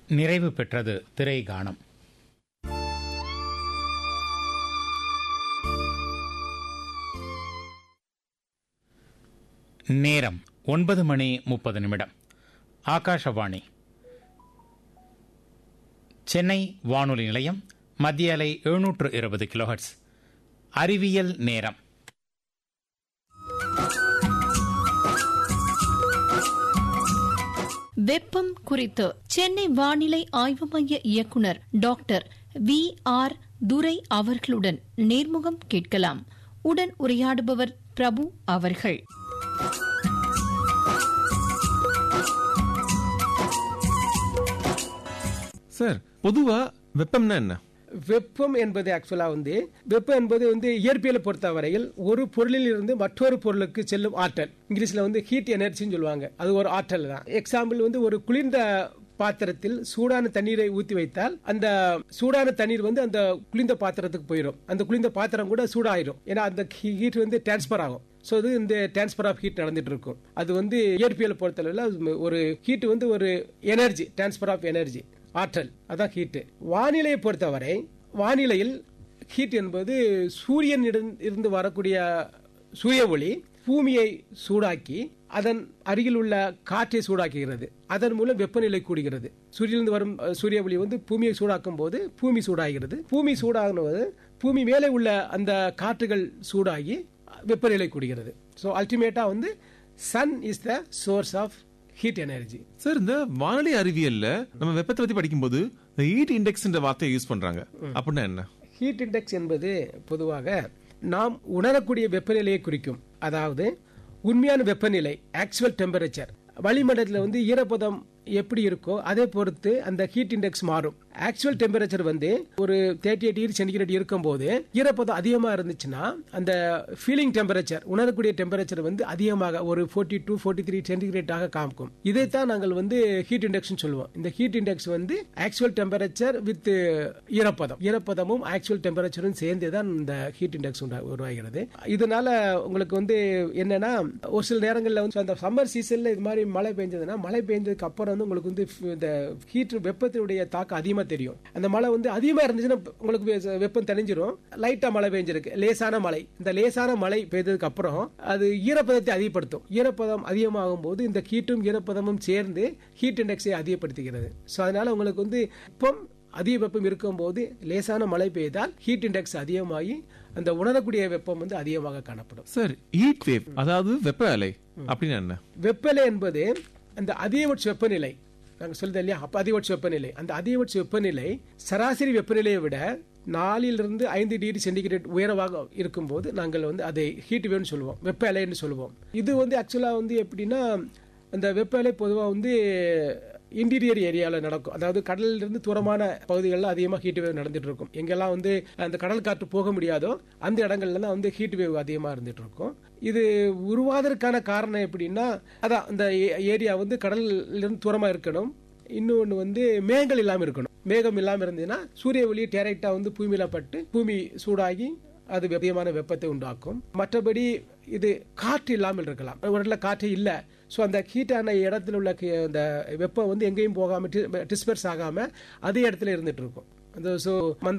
நிறைவு பெற்றது திரை கானம் நேரம் ஒன்பது மணி முப்பது நிமிடம் ஆகாஷவாணி சென்னை வானொலி நிலையம் மத்திய அலை எழுநூற்று இருபது கிலோஹெட்ஸ் அறிவியல் நேரம் வெப்பம் குறித்து சென்னை வானிலை ஆய்வு மைய இயக்குனர் டாக்டர் வி ஆர் துரை அவர்களுடன் நேர்முகம் கேட்கலாம் உடன் உரையாடுபவர் பிரபு அவர்கள் சார் பொதுவா வெப்பம்னா என்ன வெப்பம் என்பது ஆக்சுவலா வந்து வெப்பம் என்பது வந்து இயற்பியலை பொறுத்தவரையில் ஒரு பொருளில் இருந்து மற்றொரு பொருளுக்கு செல்லும் ஆற்றல் இங்கிலீஷ்ல வந்து ஹீட் எனர்ஜின்னு சொல்லுவாங்க அது ஒரு ஆற்றல் தான் எக்ஸாம்பிள் வந்து ஒரு குளிர்ந்த பாத்திரத்தில் சூடான தண்ணீரை ஊற்றி வைத்தால் அந்த சூடான தண்ணீர் வந்து அந்த குளிர்ந்த பாத்திரத்துக்கு போயிடும் அந்த குளிர்ந்த பாத்திரம் கூட சூடாயிரும் ஏன்னா அந்த ஹீட் வந்து டிரான்ஸ்பர் ஆகும் ஸோ இது இந்த டிரான்ஸ்பர் ஆஃப் ஹீட் நடந்துட்டு இருக்கும் அது வந்து இயற்பியலை பொறுத்தளவில் ஒரு ஹீட் வந்து ஒரு எனர்ஜி டிரான்ஸ்பர் ஆஃப் எனர்ஜி ஆற்றல் அதான் ஹீட்டு வானிலையை பொறுத்தவரை வானிலையில் ஹீட் என்பது சூரியனிடம் இருந்து வரக்கூடிய சூரிய ஒளி பூமியை சூடாக்கி அதன் அருகில் உள்ள காற்றை சூடாக்குகிறது அதன் மூலம் வெப்பநிலை கூடுகிறது சூரியனிலிருந்து வரும் அஹ், சூரிய ஒளி வந்து பூமியை சூடாக்கும் போது பூமி சூடாகிறது பூமி சூடாகும்போது பூமி மேலே உள்ள அந்த காற்றுகள் சூடாகி வெப்பநிலை கூடுகிறது ஸோ அல்டிமேட்டா வந்து sun is the source of heat energy sir இந்த வானிலை அறிவியல்ல நம்ம வெப்பத்தை பத்தி படிக்கும்போது இந்த ஹீட் இண்டெக்ஸ்ன்ற வார்த்தையை யூஸ் பண்றாங்க அப்படின்னா என்ன ஹீட் இண்டெக்ஸ் என்பது பொதுவாக நாம் உணரக்கூடிய வெப்பநிலையை குறிக்கும் அதாவது உண்மையான வெப்பநிலை ஆக்சுவல் டெம்பரேச்சர் வளிமண்டலத்தில் வந்து ஈரப்பதம் எப்படி இருக்கோ அதை பொறுத்து அந்த ஹீட் இண்டெக்ஸ் மாறும் ஆக்சுவல் டெம்பரேச்சர் வந்து ஒரு தேர்ட்டி எயிட் டிகிரி சென்டிகிரேட் இருக்கும்போது ஈரப்பதம் அதிகமாக இருந்துச்சுன்னா அந்த ஃபீலிங் டெம்பரேச்சர் உணரக்கூடிய டெம்பரேச்சர் வந்து அதிகமாக ஒரு ஃபோர்ட்டி டூ ஃபோர்ட்டி த்ரீ சென்டிகிரேட்டாக காமிக்கும் இதைத்தான் நாங்கள் வந்து ஹீட் இண்டெக்ஸ் சொல்லுவோம் இந்த ஹீட் இண்டெக்ஸ் வந்து ஆக்சுவல் டெம்பரேச்சர் வித் ஈரப்பதம் ஈரப்பதமும் ஆக்சுவல் டெம்பரேச்சரும் சேர்ந்து தான் இந்த ஹீட் இண்டெக்ஸ் உருவாகிறது இதனால உங்களுக்கு வந்து என்னன்னா ஒரு சில நேரங்களில் வந்து அந்த சம்மர் சீசன்ல இது மாதிரி மழை பெஞ்சதுன்னா மழை பெஞ்சதுக்கு அப்புறம் வந்து உங்களுக்கு வந்து இந்த ஹீட் வெப்பத்தினுடைய தாக்கம் அதிகமாக தெரியும் அந்த மழை வந்து அதிகமாக இருந்துச்சுன்னா உங்களுக்கு வெ- வெப்பம் தணிஞ்சிரும் லைட்டா மழை பெஞ்சிருக்கு லேசான மழை இந்த லேசான மழை பெய்ததுக்கு அப்புறம் அது ஈரப்பதத்தை அதிகப்படுத்தும் ஈரப்பதம் அதிகமாகும் போது இந்த ஹீட்டும் ஈரப்பதமும் சேர்ந்து ஹீட் இண்டெக்ஸை அதிகப்படுத்துகிறது ஸோ அதனால உங்களுக்கு வந்து வெப்பம் அதிக வெப்பம் இருக்கும்போது லேசான மழை பெய்தால் ஹீட் இண்டெக்ஸ் அதிகமாகி அந்த உணரக்கூடிய வெப்பம் வந்து அதிகமாக காணப்படும் சார் ஹீட் வேவ் அதாவது வெப்ப அலை அப்படின்னா என்ன வெப்பநிலை என்பது அந்த அதிகபட்ச வெப்பநிலை நாங்கள் சொல்லுது இல்லையா அப்ப அதிகபட்ச வெப்பநிலை அந்த அதிகபட்ச வெப்பநிலை சராசரி வெப்பநிலையை விட நாலிலிருந்து ஐந்து டிகிரி சென்டிகிரேட் உயரமாக இருக்கும்போது நாங்கள் வந்து அதை ஹீட் வேவ்னு சொல்லுவோம் வெப்ப அலைன்னு சொல்லுவோம் இது வந்து ஆக்சுவலாக வந்து எப்படின்னா அந்த வெப்ப அலை பொதுவாக வந்து இன்டீரியர் ஏரியாவில் நடக்கும் அதாவது கடலில் இருந்து தூரமான பகுதிகளில் அதிகமாக ஹீட் வேவ் நடந்துட்டு இருக்கும் எங்கெல்லாம் வந்து அந்த கடல் காற்று போக முடியாதோ அந்த இடங்கள்ல தான் வந்து ஹீட் வேவ் அதிகமாக இருந்துட்டு இருக்கும் இது உருவாவதற்கான காரணம் எப்படின்னா அதான் அந்த ஏரியா வந்து கடல்ல இருந்து தூரமா இருக்கணும் இன்னொன்று வந்து மேகங்கள் இல்லாமல் இருக்கணும் மேகம் இல்லாமல் இருந்ததுன்னா சூரிய ஒளி டேரக்டா வந்து பூமியில பட்டு பூமி சூடாகி அது அதிகமான வெப்பத்தை உண்டாக்கும் மற்றபடி இது காற்று இல்லாமல் இருக்கலாம் ஒரு இடத்துல காற்று இல்லை ஸோ அந்த ஹீட்டான இடத்துல உள்ள கி- அந்த வெப்பம் வந்து எங்கேயும் போகாம டிஸ்பர்ஸ் ஆகாம அதே இடத்துல இருந்துட்டு இருக்கும் அந்த ஸோ